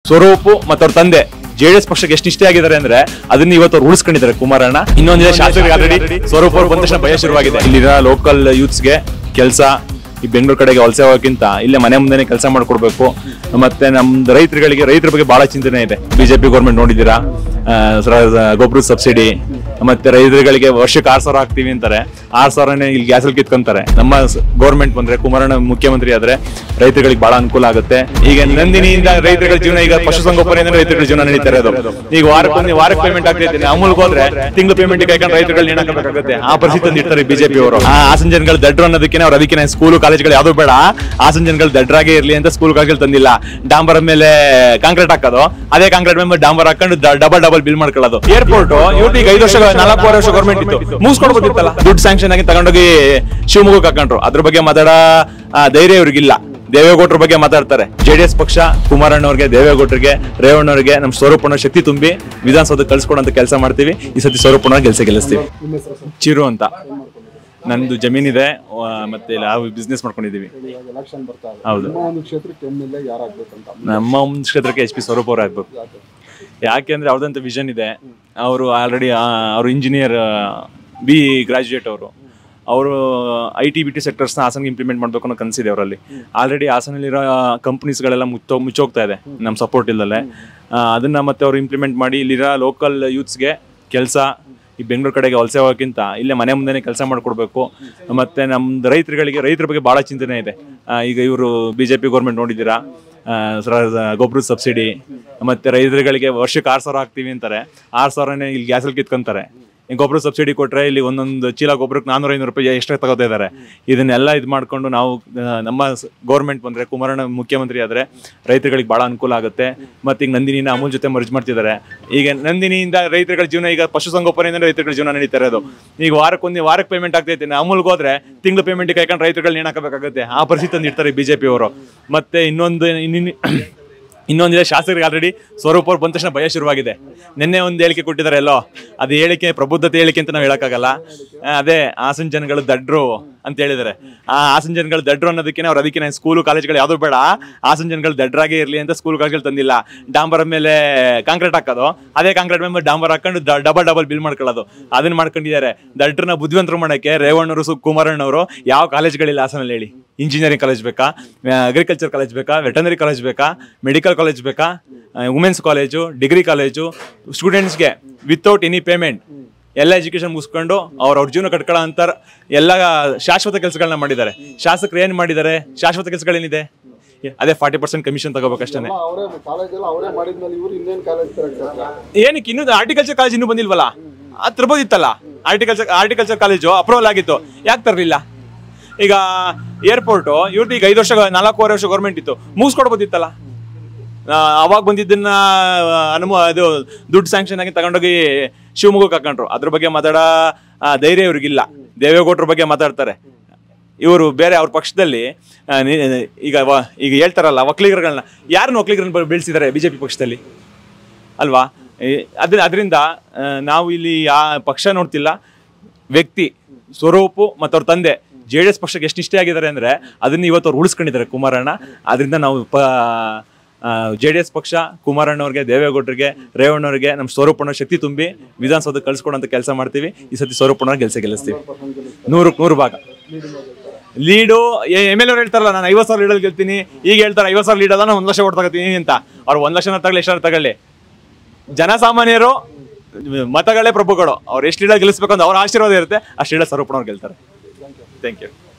ಸ್ವರೂಪು ಮತ್ತು ಅವ್ರ ತಂದೆ ಜೆಡಿಎಸ್ ಪಕ್ಷಕ್ಕೆ ಎಷ್ಟು ಇಷ್ಟ ಆಗಿದ್ದಾರೆ ಅಂದ್ರೆ ಅದನ್ನ ಇವತ್ತು ಅವ್ರು ಉಳಿಸ್ಕೊಂಡಿದ್ದಾರೆ ಕುಮಾರಣ್ಣ ಇನ್ನೊಂದಿದೆ ಶಾಸಕರಿಗೆ ಆಲ್ರೆಡಿ ಸ್ವರೂಪ್ ಅವ್ರು ಬಂದ ತಕ್ಷಣ ಭಯ ಶುರುವಾಗಿದೆ ಇಲ್ಲಿನ ಲೋಕಲ್ ಯೂತ್ಸ್ಗೆ ಕೆಲಸ ಈ ಬೆಂಗಳೂರು ಕಡೆಗೆ ವಲಸೆ ಹೋಗೋಕ್ಕಿಂತ ಇಲ್ಲೇ ಮನೆ ಮುಂದೆನೆ ಕೆಲಸ ಮಾಡ್ಕೊಡ್ಬೇಕು ಮತ್ತೆ ನಮ್ದು ರೈತರುಗಳಿಗೆ ರೈತರ ಬಗ್ಗೆ ಬಹಳ ಚಿಂತನೆ ಇದೆ ಬಿಜೆಪಿ ಗೌರ್ಮೆಂಟ್ ನೋಡಿದ್ದೀರಾ ಆ, ಸ- ಗೊಬ್ಬರದ ಸಬ್ಸಿಡಿ ಮತ್ತೆ ರೈತರುಗಳಿಗೆ ವರ್ಷಕ್ಕೆ ಆರ್ ಸಾವಿರ ಹಾಕ್ತೀವಿ ಅಂತಾರೆ ಆರ್ ಸಾವಿರನೇ ಇಲ್ಲಿ ಗ್ಯಾಸಲ್ಲಿ ಕಿತ್ಕೊಂತಾರೆ ನಮ್ಮ ಗೌರ್ಮೆಂಟ್ ಬಂದ್ರೆ ಕುಮಾರಣ್ಣ ಮುಖ್ಯಮಂತ್ರಿ ಆದ್ರೆ ರೈತರುಗಳಿಗೆ ಬಹಳ ಅನುಕೂಲ ಆಗುತ್ತೆ ಈಗ ನಂದಿನಿಯಿಂದ ರೈತರುಗಳ ಜೀವನ ಈಗ ಪಶುಸಂಗೋಪನೆಯಿಂದ ರೈತರುಗಳ ಜೀವನ ನಡೀತಾ ಇರೋದು ಈಗ ವಾರಕ್ಕೊಂದು ವಾರಕ್ಕೆ ಪೇಮೆಂಟ್ ಆಗ್ತೈತೆ ಅಮೂಲ್ಗೆ ಹೋದ್ರೆ ತಿಂಗಳು ಪೇಮೆಂಟ್ ಕೈಕೊಂಡು ರೈತರುಗಳು ನೇಣಾಕಬೇಕಾಗುತ್ತೆ ಆ ಪರಿಸ್ಥಿತಿ ತಂದಿರ್ತಾರೆ ಬಿಜೆಪಿ ಅವರು ಆ ಹಾಸನ ಜನಗಳು ದಡ್ರು ಅನ್ನೋದಕ್ಕೆ ಅವ್ರು ಅದಕ್ಕೆ ಸ್ಕೂಲ್ ಕಾಲೇಜ್ಗಳು ಯಾವ್ದು ಬೇಡ ಹಾಸನ ಜನಗಳು ದಡ್ರಾಗೆ ಇರ್ಲಿ ಅಂತ ಸ್ಕೂಲ್ ಕಾಲೇಜ್ ತಂದಿಲ್ಲ ಡಾಂಬರ್ ಮೇಲೆ ಕಾಂಕ್ರೀಟ್ ಹಾಕೋದು ಅದೇ ಕಾಂಕ್ರೀಟ್ ಮೇಲೆ ಡಾಂಬರ್ ಹಾಕೊಂಡು ಡಬಲ್ ಡಬಲ್ ಬಿಲ್ ಮಾಡ್ಕೊಳ್ಳೋದು ಏರ್ಪೋರ್ಟ್ ಇವ್ರು ಈಗ ಐದು ವರ್ಷ ನಾಲ್ಕೂವರೆ ವರ್ಷ ಗೌರ್ಮೆಂಟ್ ಇತ್ತು ಮುಗಿಸ್ಕೊಡ್ಬೋದಿತ್ತಲ್ಲ ದುಡ್ಡು ಸ್ಯಾಂಕ್ಷನ್ ಆಗಿ ತಗೊಂಡೋಗಿ ಶಿವಮೊಗ್ಗಕ್ಕೆ ಹಾಕೊಂಡ್ರು ಅದ್ರ ಬಗ್ಗೆ ಮಾತಾಡ ಆ, ಧೈರ್ಯ ಇವ್ರಿಗಿಲ್ಲ ದೇವೇಗೌಡರ ಬಗ್ಗೆ ಮಾತಾಡ್ತಾರೆ ಜೆಡಿಎಸ್ ಪಕ್ಷ ಕುಮಾರಣ್ಣವ್ರಿಗೆ ದೇವೇಗೌಡರಿಗೆ ರೇವಣ್ಣವ್ರಿಗೆ ನಮ್ಮ ಸ್ವರೂಪಣ್ಣ ಶಕ್ತಿ ತುಂಬಿ ವಿಧಾನಸೌಧ ಕಳ್ಸ್ಕೊಡಂತ ಕೆಲಸ ಮಾಡ್ತೀವಿ ಈ ಸತಿ ಸ್ವರೂಪಣ್ಣ ಗೆಲ್ಸ ಗೆಲ್ಲಿಸ್ತೀವಿ ನಿಮ್ಮ ಹೆಸರು ಸರ್ ಚಿರು ಅಂತ ನಂದು ಜಮೀನಿದೆ ಆ, ಮತ್ತೆ ನಾವು ಬಿಸ್ನೆಸ್ ಮಾಡ್ಕೊಂಡಿದೀವಿ ಇವಾಗ ಎಲೆಕ್ಷನ್ ಬರ್ತಾ ಇದೆ ಹೌದು. ನಿಮ್ಮ ಒಂದು ಕ್ಷೇತ್ರಕ್ಕೆ ಎಮ್ ಎಲ್ ಎ ಯಾರಾಗ್ಬೇಕಂತ ನಮ್ಮ ಒಂದು ಕ್ಷೇತ್ರಕ್ಕೆ ಎಚ್ ಪಿ ಸ್ವರೂಪ್ ಅವ್ರು ಆಗ್ಬೇಕು ಯಾಕೆ? ಯಾಕೆಂದ್ರೆ ಅವ್ರದಂತ ವಿಷನ್ ಇದೆ ಅವರು ಆಲ್ರೆಡಿ ಅವರು ಇಂಜಿನಿಯರ್ ಬಿ ಗ್ರಾಜುಯೇಟ್ ಅವರು ಅವರು ಐ ಟಿ ಬಿ ಟಿ ಸೆಕ್ಟರ್ಸ್ನ ಹಾಸನ್ಗೆ ಇಂಪ್ಲಿಮೆಂಟ್ ಮಾಡಬೇಕು ಅನ್ನೋ ಕನಸಿದೆ ಅವರಲ್ಲಿ ಆಲ್ರೆಡಿ ಹಾಸನಲ್ಲಿರೋ ಕಂಪ್ನೀಸ್ಗಳೆಲ್ಲ ಮುಚ್ಚೋ ಮುಚ್ಚೋಗ್ತಾ ಇದೆ ನಮ್ಮ ಸಪೋರ್ಟ್ ಇಲ್ಲದೆ ಅದನ್ನ ಮತ್ತೆ ಅವರು ಇಂಪ್ಲಿಮೆಂಟ್ ಮಾಡಿ ಇಲ್ಲಿರೋ ಲೋಕಲ್ ಯೂತ್ಸ್ಗೆ ಕೆಲಸ ಈ ಬೆಂಗಳೂರು ಕಡೆಗೆ ವಲಸೆ ಹೋಗೋಕ್ಕಿಂತ ಇಲ್ಲೇ ಮನೆ ಮುಂದೆನೆ ಕೆಲಸ ಮಾಡ್ಕೊಡ್ಬೇಕು ಮತ್ತೆ ನಮ್ದು ರೈತರುಗಳಿಗೆ ರೈತರ ಬಗ್ಗೆ ಬಹಳ ಚಿಂತನೆ ಇದೆ ಆ, ಈಗ ಇವರು ಬಿ ಜೆ ಪಿ ಗೌರ್ಮೆಂಟ್ ನೋಡಿದ್ದೀರಾ ಆ, ಸ- ಗೊಬ್ಬರದ ಸಬ್ಸಿಡಿ ಮತ್ತೆ ರೈತರುಗಳಿಗೆ ವರ್ಷಕ್ಕೆ ಆರು ಸಾವಿರ ಹಾಕ್ತೀವಿ ಅಂತಾರೆ ಆರು ಸಾವಿರನೇ ಇಲ್ಲಿ ಗ್ಯಾಸಲ್ಲಿ ಕಿತ್ಕೊಂತಾರೆ ಈ ಗೊಬ್ಬರ ಸಬ್ಸಿಡಿ ಕೊಟ್ರೆ ಇಲ್ಲಿ ಒಂದೊಂದು ಚೀಲ ಗೊಬ್ಬರಕ್ಕೆ ನಾನ್ನೂರ ಐನೂರು ರೂಪಾಯಿ ಎಕ್ಸ್ಟ್ರಾ ತಗೋತಾ ಇದ್ದಾರೆ ಇದನ್ನೆಲ್ಲ ಇದು ಮಾಡ್ಕೊಂಡು ನಾವು ಆ, ನಮ್ಮ ಗೌರ್ಮೆಂಟ್ ಬಂದ್ರೆ ಕುಮಾರಣ್ಣ ಮುಖ್ಯಮಂತ್ರಿ ಆದ್ರೆ ರೈತರುಗಳಿಗೆ ಬಹಳ ಅನುಕೂಲ ಆಗುತ್ತೆ ಮತ್ತೆ ಈಗ ನಂದಿನಿನ ಅಮೂಲ್ ಜೊತೆ ಮರ್ಜ್ ಮಾಡ್ತಿದ್ದಾರೆ ಈಗ ನಂದಿನಿಯಿಂದ ರೈತರುಗಳ ಜೀವನ ಈಗ ಪಶುಸಂಗೋಪನೆಯಿಂದ ರೈತರುಗಳ ಜೀವನ ನಡೀತಾ ಇರೋದು ಈಗ ವಾರಕ್ಕೊಂದು ವಾರಕ್ಕೆ ಪೇಮೆಂಟ್ ಆಗ್ತೈತೆ ಅಮೂಲ್ಗೆ ಹೋದ್ರೆ ತಿಂಗಳು ಪೇಮೆಂಟ್ ಕೈಕೊಂಡು ರೈತರುಗಳು ನೇಣಾಕಬೇಕಾಗುತ್ತೆ ಆ ಪರಿಸ್ಥಿತಿ ತಂದಿರ್ತಾರೆ ಬಿಜೆಪಿ ಅವರು ಮತ್ತೆ ಇನ್ನೊಂದು ಇನ್ನಿನ್ ಇನ್ನೊಂದಿದೆ ಶಾಸಕರಿಗೆ ಆಲ್ರೆಡಿ ಸ್ವರೂಪ್ ಅವ್ರು ಬಂದ ತಕ್ಷಣ ಭಯ ಶುರುವಾಗಿದೆ ನಿನ್ನೆ ಒಂದು ಹೇಳಿಕೆ ಕೊಟ್ಟಿದ್ದಾರೆ ಎಲ್ಲೋ ಅದು ಹೇಳಿಕೆ ಪ್ರಬುದ್ಧತೆ ಹೇಳಿಕೆ ಅಂತ ನಾವು ಹೇಳಕ್ಕಾಗಲ್ಲ ಆ, ಅದೇ ಹಾಸನ ಜನಗಳು ದಡ್ರು ಅಂತ ಹೇಳಿದ್ದಾರೆ ಆ ಹಾಸನ ಜನಗಳು ದಡ್ರು ಅನ್ನೋದಕ್ಕೆ ಅವ್ರು ಅದಕ್ಕೆ ಸ್ಕೂಲು ಕಾಲೇಜ್ಗಳು ಯಾವ್ದು ಬೇಡ ಹಾಸನ ಜನಗಳು ದಡ್ರಾಗೆ ಇರಲಿ ಅಂತ ಸ್ಕೂಲ್ ಕಾಲೇಜ್ಗಳು ತಂದಿಲ್ಲ ಡಾಂಬರ್ ಮೇಲೆ ಕಾಂಕ್ರೀಟ್ ಹಾಕೋದು ಅದೇ ಕಾಂಕ್ರೀಟ್ ಮೇಲೆ ಡಾಂಬರ್ ಹಾಕೊಂಡು ಡಬಲ್ ಡಬಲ್ ಬಿಲ್ ಮಾಡ್ಕೊಳ್ಳೋದು ಅದನ್ನ ಮಾಡ್ಕೊಂಡಿದ್ದಾರೆ ದಡ್ರನ್ನ ಬುದ್ಧಿವಂತರು ಮಾಡಕ್ಕೆ ರೇವಣ್ಣವರು ಸು ಕುಮಾರಣ್ಣವರು ಯಾವ ಕಾಲೇಜ್ಗಳಿಲ್ಲ ಹಾಸನಲ್ಲಿ ಹೇಳಿ ಇಂಜಿನಿಯರಿಂಗ್ ಕಾಲೇಜ್ ಬೇಕಾ ಅಗ್ರಿಕಲ್ಚರ್ ಕಾಲೇಜ್ ಬೇಕಾ ವೆಟನರಿ ಕಾಲೇಜ್ ಬೇಕಾ ಮೆಡಿಕಲ್ ಕಾಲೇಜ್ ಬೇಕಾ ವುಮೆನ್ಸ್ ಕಾಲೇಜು ಡಿಗ್ರಿ ಕಾಲೇಜು ಸ್ಟೂಡೆಂಟ್ಸ್ಗೆ ವಿತೌಟ್ ಎನಿ ಪೇಮೆಂಟ್ ಎಲ್ಲ ಎಜುಕೇಶನ್ ಮುಗಿಸ್ಕೊಂಡು ಅವ್ರ ಅವ್ರ ಜೀವನ ಕಟ್ಕೊಳ್ಳೋ ಅಂತ ಎಲ್ಲ ಶಾಶ್ವತ ಕೆಲಸಗಳನ್ನ ಮಾಡಿದ್ದಾರೆ ಶಾಸಕರು ಏನು ಮಾಡಿದ್ದಾರೆ ಶಾಶ್ವತ ಕೆಲಸಗಳೇನಿದೆ ಅದೇ ಫಾರ್ಟಿ ಪರ್ಸೆಂಟ್ ಕಮಿಷನ್ ತಗೋಬೇಕಷ್ಟೇ ಎಲ್ಲ ಅವರೇ ಕಾಲೇಜ್ ಎಲ್ಲ ಅವರೇ ಮಾಡಿದ್ಮೇಲೆ ಇವ್ರು ಇನ್ನೇನ್ ಕಾಲೇಜ್ ತರಕ್ಕೆ ಏನಕ್ಕೆ ಇನ್ನೂ ಆರ್ಟಿಕಲ್ಚರ್ ಕಾಲೇಜ್ ಇನ್ನೂ ಬಂದಿಲ್ವಲ್ಲ ಅದು ತರ್ಬೋದಿತ್ತಲ್ಲ ಆರ್ಟಿಕಲ್ಚರ್ ಆರ್ಟಿಕಲ್ಚರ್ ಕಾಲೇಜು ಅಪ್ರೂವಲ್ ಆಗಿತ್ತು ಯಾಕೆ ತರಲಿಲ್ಲ ಈಗ ಏರ್ಪೋರ್ಟು ಇವ್ರದ್ದು ಈಗ ಐದು ವರ್ಷ ನಾಲ್ಕೂವರೆ ವರ್ಷ ಗೌರ್ಮೆಂಟ್ ಇತ್ತು ಮುಗಿಸ್ಕೊಡ್ಬೋದಿತ್ತಲ್ಲ ಆ, ಅವಾಗ ಬಂದಿದ್ದನ್ನ ಅನುಮ ಅದು ದುಡ್ಡು ಸ್ಯಾಂಕ್ಷನ್ ಆಗಿ ತಗೊಂಡೋಗಿ ಶಿವಮೊಗ್ಗಕ್ಕೆ ಹಾಕೊಂಡ್ರು ಅದ್ರ ಬಗ್ಗೆ ಮಾತಾಡ ಆ, ಧೈರ್ಯ ಇವ್ರಿಗಿಲ್ಲ ದೇವೇಗೌಡರ ಬಗ್ಗೆ ಮಾತಾಡ್ತಾರೆ ಇವರು ಬೇರೆ ಅವ್ರ ಪಕ್ಷದಲ್ಲಿ ಆ, ನಿ- ಈಗ ವ- ಈಗ ಹೇಳ್ತಾರಲ್ಲ ಒಕ್ಕಲಿಗರುಗಳನ್ನ ಯಾರನ್ನ ಒಕ್ಕಲಿಗರನ್ನ ಬೀಳ್ಸಿದ್ದಾರೆ ಬಿಜೆಪಿ ಪಕ್ಷದಲ್ಲಿ ಅಲ್ವಾ ಈ- ಅದ್ರ ಅದರಿಂದ ನಾವು ಇಲ್ಲಿ ಆ ಪಕ್ಷ ನೋಡ್ತಿಲ್ಲ ವ್ಯಕ್ತಿ ಸ್ವರೂಪು ಮತ್ತು ಅವ್ರ ತಂದೆ ಜೆ ಡಿ ಎಸ್ ಪಕ್ಷಕ್ಕೆ ಎಷ್ಟು ಇಷ್ಟ ಆಗಿದ್ದಾರೆ ಅಂದರೆ ಅದನ್ನ ಇವತ್ತು ಅವ್ರು ಉಳಿಸ್ಕೊಂಡಿದ್ದಾರೆ ಕುಮಾರಣ್ಣ ಅದರಿಂದ ನಾವು ಪ ಜೆ ಡಿ ಎಸ್ ಪಕ್ಷ ಕುಮಾರಣ್ಣವ್ರಿಗೆ ದೇವೇಗೌಡರಿಗೆ ರೇವಣ್ಣವ್ರಿಗೆ ನಮ್ಮ ಸ್ವರೂಪಣ್ಣ ಶಕ್ತಿ ತುಂಬಿ ವಿಧಾನಸೌಧ ಕಳ್ಸ್ಕೊಡೋಂಥ ಕೆಲಸ ಮಾಡ್ತೀವಿ ಈ ಸತಿ ಸ್ವರೂಪಣ್ಣ ಗೆಲ್ಸ ಗೆಲ್ಲಿಸ್ತೀವಿ ನೂರಕ್ಕೆ ನೂರು ಭಾಗ ಲೀಡು ಎಮ್ ಎಲ್ ಅವ್ರು ಹೇಳ್ತಾರಲ್ಲ ನಾನು ಐವತ್ತು ಸಾವಿರ ಲೀಡಲ್ಲಿ ಗೆಲ್ತೀನಿ ಈಗ ಹೇಳ್ತಾರೆ ಐವತ್ತು ಸಾವಿರ ಲೀಡ್ ಅದ ನಾನು ಒಂದು ಲಕ್ಷ ಓಟ್ ತಗೋತೀನಿ ಅಂತ ಅವ್ರು ಒಂದು ಲಕ್ಷನ ತಗೊಳ್ಳಿ ಎಷ್ಟಾರು ತಗೊಳ್ಳಿ ಜನಸಾಮಾನ್ಯರು ಮತಗಳೇ ಪ್ರಭುಗಳು ಅವ್ರು ಎಷ್ಟು ಲೀಡ ಗೆಲ್ಲಿಸ್ಬೇಕು ಅಂತ ಅವ್ರ ಆಶೀರ್ವಾದ ಇರುತ್ತೆ ಅಷ್ಟು ಲೀಡ ಸ್ವರೂಪಣ್ಣವ್ರು ಗೆಲ್ತಾರೆ ಥ್ಯಾಂಕ್ ಯು